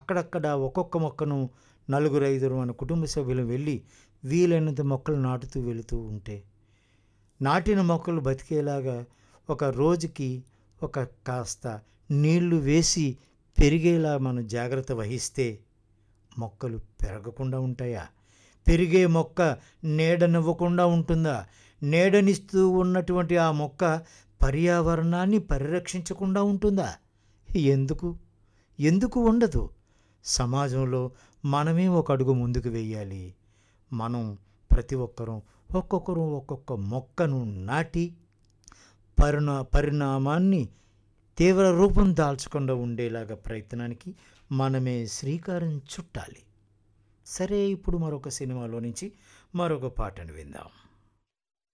అక్కడక్కడ ఒక్కొక్క మొక్కను నలుగురు ఐదుగురు మన కుటుంబ సభ్యులు వెళ్ళి వీలైనంత మొక్కలు నాటుతూ వెళుతూ ఉంటే నాటిన మొక్కలు బతికేలాగా ఒక రోజుకి ఒక కాస్త నీళ్లు వేసి పెరిగేలా మనం జాగ్రత్త వహిస్తే మొక్కలు పెరగకుండా ఉంటాయా పెరిగే మొక్క నీడనివ్వకుండా ఉంటుందా నీడనిస్తూ ఉన్నటువంటి ఆ మొక్క పర్యావరణాన్ని పరిరక్షించకుండా ఉంటుందా ఎందుకు ఎందుకు ఉండదు సమాజంలో మనమే ఒక అడుగు ముందుకు వెయ్యాలి మనం ప్రతి ఒక్కరూ ఒక్కొక్కరు ఒక్కొక్క మొక్కను నాటి పరిణా పరిణామాన్ని తీవ్ర రూపం దాల్చకుండా ఉండేలాగా ప్రయత్నానికి మనమే శ్రీకారం చుట్టాలి సరే ఇప్పుడు మరొక సినిమాలో నుంచి మరొక పాటను విందాం